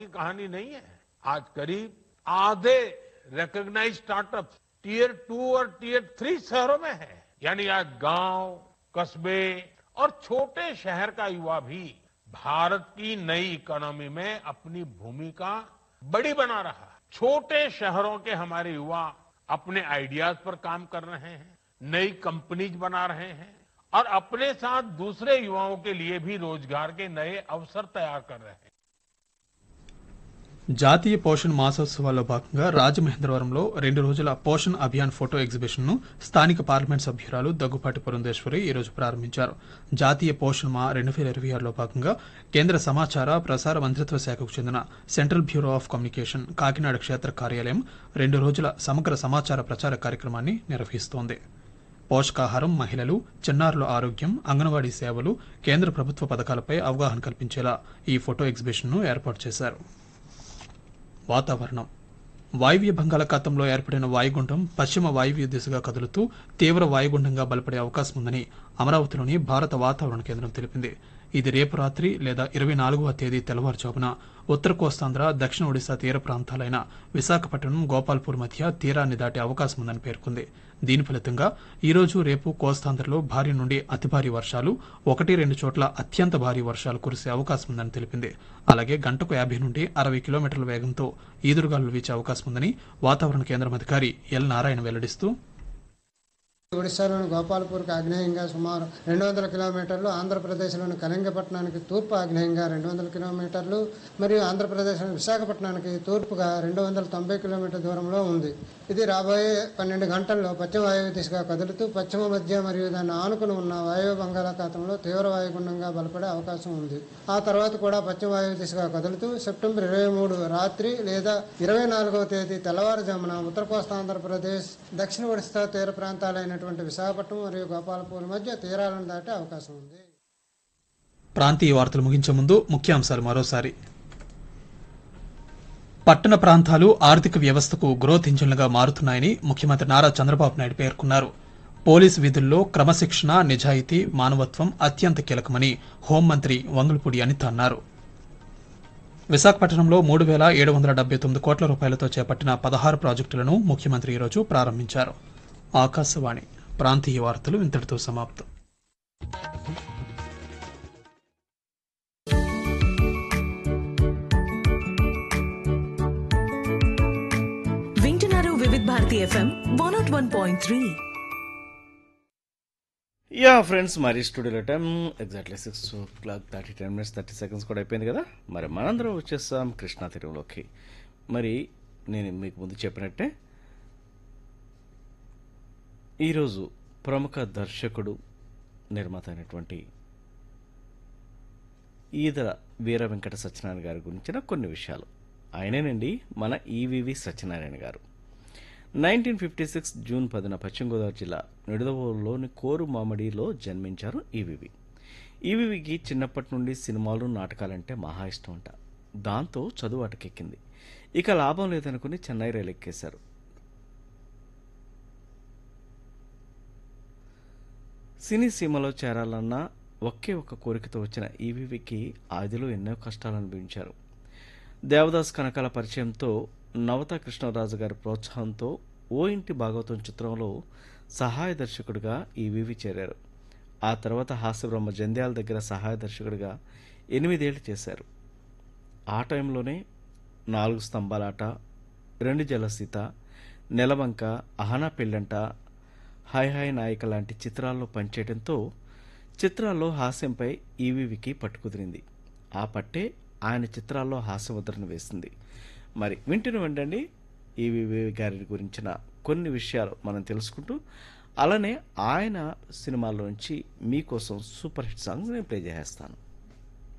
की कहानी नहीं है आज करीब आधे रिकॉग्नाइज स्टार्टअप टीयर टू और टीयर थ्री शहरों में है यानी आज गांव कस्बे और छोटे शहर का युवा भी भारत की नई इकोनॉमी में अपनी भूमिका बड़ी बना रहा है छोटे शहरों के हमारे युवा अपने आइडियाज पर काम कर रहे हैं नई कंपनीज बना रहे हैं और अपने साथ दूसरे युवाओं के लिए भी रोजगार के नए अवसर तैयार कर रहे हैं జాతీయ పోషణ్ మాసోత్సవాల్లో భాగంగా రాజమహేంద్రవరంలో రెండు రోజుల పోషణ్ అభియాన్ ఫోటో ఎగ్జిబిషన్ ను స్థానిక పార్లమెంట్ సభ్యురాలు దగ్గుపాటి పురంధేశ్వరి ఈ రోజు ప్రారంభించారు జాతీయ పోషణ్ మా రెండు వేల ఇరవై ఆరులో భాగంగా కేంద్ర సమాచార ప్రసార మంత్రిత్వ శాఖకు చెందిన central bureau of communication Kakinada క్షేత్ర కార్యాలయం రెండు రోజుల సమగ్ర సమాచార ప్రచార కార్యక్రమాన్ని నిర్వహిస్తోంది పోషకాహారం మహిళలు చిన్నారుల ఆరోగ్యం అంగన్వాడీ సేవలు కేంద్ర ప్రభుత్వ పథకాలపై అవగాహన కల్పించేలా ఈ ఫోటో ఎగ్జిబిషన్ ను ఏర్పాటు చేశారు వాతావరణం వాయువ్య బంగాళాఖాతంలో ఏర్పడిన వాయుగుండం పశ్చిమ వాయువ్య దిశగా కదులుతూ తీవ్ర వాయుగుండంగా బలపడే అవకాశం ఉందని అమరావతిలోని భారత వాతావరణ కేంద్రం తెలిపింది ఇది రేపు రాత్రి లేదా ఇరవై నాలుగవ తేదీ తెల్లవారుజామున ఉత్తర కోస్తాంధ్ర దక్షిణ ఒడిశా తీర ప్రాంతాలైన విశాఖపట్నం గోపాల్పూర్ మధ్య తీరాన్ని దాటే అవకాశం ఉందని పేర్కొంది దీని ఫలితంగా ఈ రోజు రేపు కోస్తాంధ్రలో భారీ నుండి అతి భారీ వర్షాలు ఒకటి రెండు చోట్ల అత్యంత భారీ వర్షాలు కురిసే అవకాశం ఉందని తెలిపింది అలాగే గంటకు యాభై నుండి అరవై కిలోమీటర్ల వేగంతో ఈదురుగాలులు వీచే అవకాశం ఉందని వాతావరణ కేంద్రం అధికారి ఎల్ నారాయణ వెల్లడిస్తూ ఒడిశాలోని గోపాలపూర్కి ఆగ్నేయంగా సుమారు రెండు వందల కిలోమీటర్లు ఆంధ్రప్రదేశ్లోని కళింగపట్నానికి తూర్పు ఆగ్నేయంగా రెండు వందల కిలోమీటర్లు మరియు ఆంధ్రప్రదేశ్లోని విశాఖపట్నానికి తూర్పుగా రెండు వందల తొంభై కిలోమీటర్ దూరంలో ఉంది ఇది రాబోయే పన్నెండు గంటల్లో పశ్చిమ వాయువు దిశగా కదులుతూ పశ్చిమ మధ్య మరియు దాన్ని ఆనుకుని ఉన్న వాయువ్య బంగాళాఖాతంలో తీవ్ర వాయుగుండంగా బలపడే అవకాశం ఉంది ఆ తర్వాత కూడా పశ్చిమ వాయువు దిశగా కదులుతూ సెప్టెంబర్ ఇరవై మూడు రాత్రి లేదా ఇరవై నాలుగవ తేదీ తెల్లవారుజామున ఉత్తర కోస్తా ఆంధ్రప్రదేశ్ దక్షిణ ఒడిశా తీర ప్రాంతాలైనటువంటి విశాఖపట్నం మరియు గోపాలపూర్ మధ్య తీరాలను దాటే అవకాశం ఉంది ప్రాంతీయ వార్తలు ముగించే ముందు ముఖ్యాంశాలు మరోసారి పట్టణ ప్రాంతాలు ఆర్థిక వ్యవస్థకు గ్రోత్ ఇంజిన్లుగా మారుతున్నాయని ముఖ్యమంత్రి నారా చంద్రబాబు నాయుడు పేర్కొన్నారు పోలీసు విధుల్లో క్రమశిక్షణ నిజాయితీ మానవత్వం అత్యంత కీలకమని హోంమంత్రి వంగులపూడి అనిత అన్నారు విశాఖపట్నంలో మూడు వేల ఏడు వందల డెబ్బై తొమ్మిది కోట్ల రూపాయలతో చేపట్టిన పదహారు ప్రాజెక్టులను ముఖ్యమంత్రి ఈరోజు ప్రారంభించారు ఆకాశవాణి ప్రాంతీయ వార్తలు ఇంతటితో సమాప్తం వింటున్నారు Vividh Bharati FM one nought one point three yeah friends మరి స్టూడియోలో time exactly six o'clock thirty ten minutes thirty seconds కూడా అయిపోయింది కదా మరి మనందరం వచ్చేస్తాం కృష్ణా తీరంలోకి మరి నేను మీకు ముందు చెప్పినట్టే ఈరోజు ప్రముఖ దర్శకుడు నిర్మాత అయినటువంటి ఈదర వీర వెంకట సత్యనారాయణ గారి గురించిన కొన్ని విషయాలు ఆయనేనండి మన ఈవివి సత్యనారాయణ గారు నైన్టీన్ ఫిఫ్టీ సిక్స్ జూన్ పదిన పశ్చిమ గోదావరి జిల్లా నిడదవోలులోని కోరు మామిడిలో జన్మించారు ఈవివి ఈవివికి చిన్నప్పటి నుండి సినిమాలు నాటకాలంటే మహా ఇష్టం అంట దాంతో చదువు అటకెక్కింది ఇక లాభం లేదనుకుని చెన్నై రైలు ఎక్కేశారు సినీ సీమలో చేరాలన్న ఒకే ఒక కోరికతో వచ్చిన ఈవీవికి ఆదిలో ఎన్నో కష్టాలు అనుభవించారు దేవదాస్ కనకాల పరిచయంతో నవత కృష్ణరాజు గారి ప్రోత్సాహంతో ఓ ఇంటి భాగవతం చిత్రంలో సహాయ దర్శకుడిగా ఈవీవి చేరారు ఆ తర్వాత హాస్యబ్రహ్మ జంధ్యాల దగ్గర సహాయ దర్శకుడిగా ఎనిమిదేళ్లు చేశారు ఆ టైంలోనే నాలుగు స్తంభాలాట రెండు జలసీత నెలవంక అహనా పెళ్ళంట హాయ్ హాయ్ నాయిక లాంటి చిత్రాల్లో పనిచేయడంతో చిత్రాల్లో హాస్యంపై ఈవీవికి పట్టుకుదిరింది ఆ పట్టే ఆయన చిత్రాల్లో హాస్యముద్రను వేసింది మరి వింటున్న వెంటండి ఈవీవి గారి గురించిన కొన్ని విషయాలు మనం తెలుసుకుంటూ అలానే ఆయన సినిమాల్లో నుంచి మీకోసం సూపర్ హిట్ సాంగ్స్ నేను ప్లే చేసేస్తాను